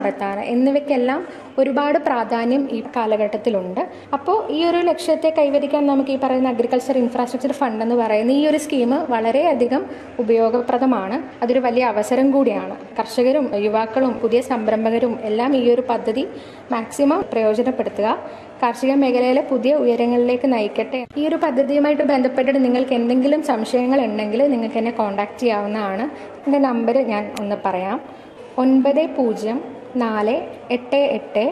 നടത്താൻ എന്നിവയ്ക്കെല്ലാം ഒരുപാട് പ്രാധാന്യം ഈ കാലഘട്ടത്തിലുണ്ട് അപ്പോൾ ഈ ഒരു ലക്ഷ്യത്തെ കൈവരിക്കാൻ നമുക്ക് ഈ പറയുന്ന അഗ്രികൾച്ചർ ഇൻഫ്രാസ്ട്രക്ചർ ഫണ്ട് എന്ന് പറയുന്ന ഈ ഒരു സ്കീം വളരെയധികം ഉപയോഗപ്രദമാണ് അതൊരു വലിയ അവസരം കൂടിയാണ് കർഷകരും യുവാക്കളും പുതിയ സംരംഭകരും എല്ലാം ഈ ഒരു പദ്ധതി മാക്സിമം പ്രയോജനപ്പെടുത്തുക കാർഷിക മേഖലയിലെ പുതിയ ഉയരങ്ങളിലേക്ക് നയിക്കട്ടെ ഈ ഒരു പദ്ധതിയുമായിട്ട് ബന്ധപ്പെട്ടിട്ട് നിങ്ങൾക്ക് എന്തെങ്കിലും സംശയങ്ങൾ ഉണ്ടെങ്കിൽ നിങ്ങൾക്ക് എന്നെ കോൺടാക്ട് ചെയ്യാവുന്നതാണ് എൻ്റെ നമ്പർ ഞാൻ ഒന്ന് പറയാം ഒൻപത് പൂജ്യം നാല് എട്ട് എട്ട്